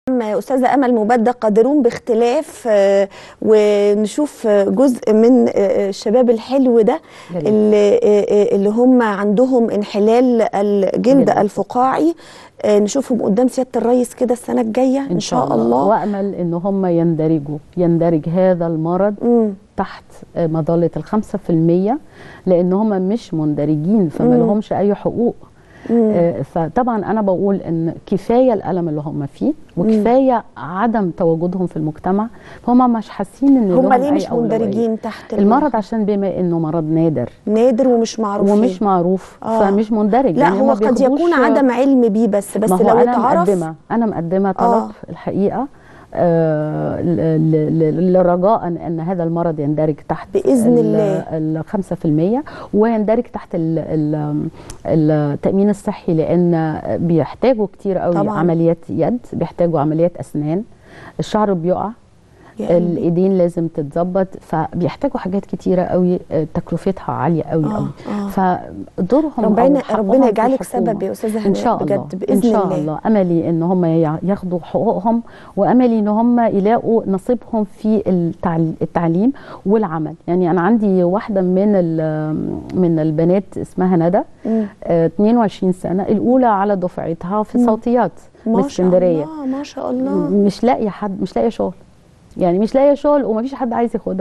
أستاذة أمل مبدة قادرون باختلاف آه، ونشوف آه، جزء من آه، الشباب الحلو ده يا ريت. اللي, آه، اللي هم عندهم انحلال الجلد جلد. الفقاعي آه، نشوفهم قدام سيادة الرئيس كده السنة الجاية إن شاء الله وامل ان هم يندرجوا يندرج هذا المرض مم. تحت مظله الخمسة في المية لان هم مش مندرجين فما مم. لهمش اي حقوق مم. آه، فطبعا انا بقول ان كفايه الالم اللي هم فيه وكفايه عدم تواجدهم في المجتمع فهم مش حاسين ان هم لهم ليه أي مش أولوية. مندرجين تحت المرض عشان بما انه مرض نادر نادر ومش معروفين ومش معروف آه. فمش مندرج لا يعني هو هما قد بياخدوش- يكون عدم علم بيه بس بس ما هو لو انا اتعرف مقدمه انا مقدمه طلب آه. الحقيقه آه ل- ل- ل- لرجاء ان هذا المرض يندرج تحت بإذن ال- الله. ال 5% ويندرج تحت ال- ال- التامين الصحي لان بيحتاجوا كتير قوي طبعاً. عمليات يد بيحتاجوا عمليات اسنان الشعر بيقع يا قلبي. الايدين لازم تتظبط فبيحتاجوا حاجات كتيره قوي آه، تكلفتها عاليه قوي آه، قوي آه. فدورهم أو ربنا حقهم ربنا في يجعلك الحكومة. سبب يا استاذه هناء ان شاء الله بجد باذن ان شاء الله, الله املي ان هم يع- ياخدوا حقوقهم واملي ان هم يلاقوا نصيبهم في التعل- التعليم والعمل يعني انا عندي واحده من ال- من البنات اسمها ندى مم. آه، 22 سنه الاولى على دفعتها في مم. صوتيات من ما شاء اسكندريه الله ما شاء الله م- مش لاقيه حد مش لاقيه شغل يعني مش لاقيه شغل ومفيش حد عايز ياخدها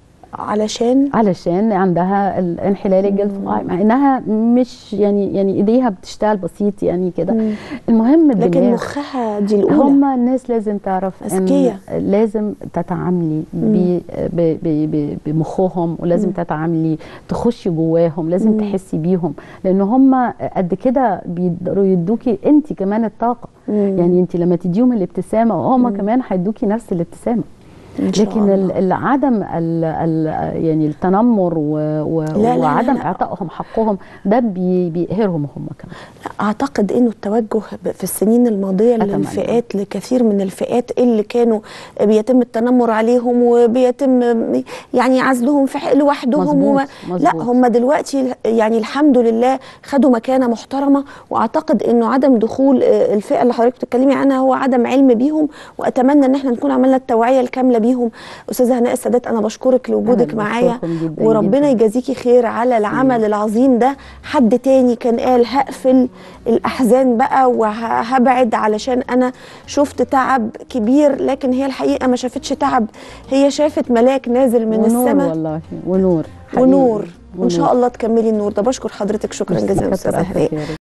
علشان علشان عندها الانحلال الجلد الفقاعي مع انها مش يعني يعني ايديها بتشتغل بسيط يعني كده مم. المهم لكن الدماغ مخها دي الاولى هم الناس لازم تعرف ان أذكياء. لازم تتعاملي ب- ب- ب- ب- بمخهم ولازم تتعاملي تخشي جواهم لازم مم. تحسي بيهم لان هم قد كده بيقدروا يدوكي انت كمان الطاقه مم. يعني انت لما تديهم الابتسامه هم كمان هيدوكي نفس الابتسامه إن شاء لكن ال- الله. العدم ال ال يعني التنمر و و لا، لا، وعدم لا. اعطائهم حقهم ده بي بيقهرهم هم كمان لا اعتقد انه التوجه ب- في السنين الماضيه أتمنى. للفئات لكثير من الفئات اللي كانوا بيتم التنمر عليهم وبيتم يعني عزلهم في حق لوحدهم مظبوط، وما لا مظبوط. هم دلوقتي يعني الحمد لله خدوا مكانه محترمه واعتقد انه عدم دخول آه، الفئه اللي حضرتك بتتكلمي عنها هو عدم علم بيهم واتمنى ان احنا نكون عملنا التوعيه الكامله بيهم استاذه هناء السادات انا بشكرك لوجودك أنا معايا بشكركم جداً وربنا جداً. يجازيكي خير على العمل العظيم ده حد تاني كان قال هقفل الاحزان بقى وهبعد علشان انا شفت تعب كبير لكن هي الحقيقه ما شافتش تعب هي شافت ملاك نازل من ونور السماء والله ونور حقيقي. ونور وان شاء ونور. الله تكملي النور ده بشكر حضرتك شكرا ميرسي، جزيلا كتر استاذه ألف هناء خيرك.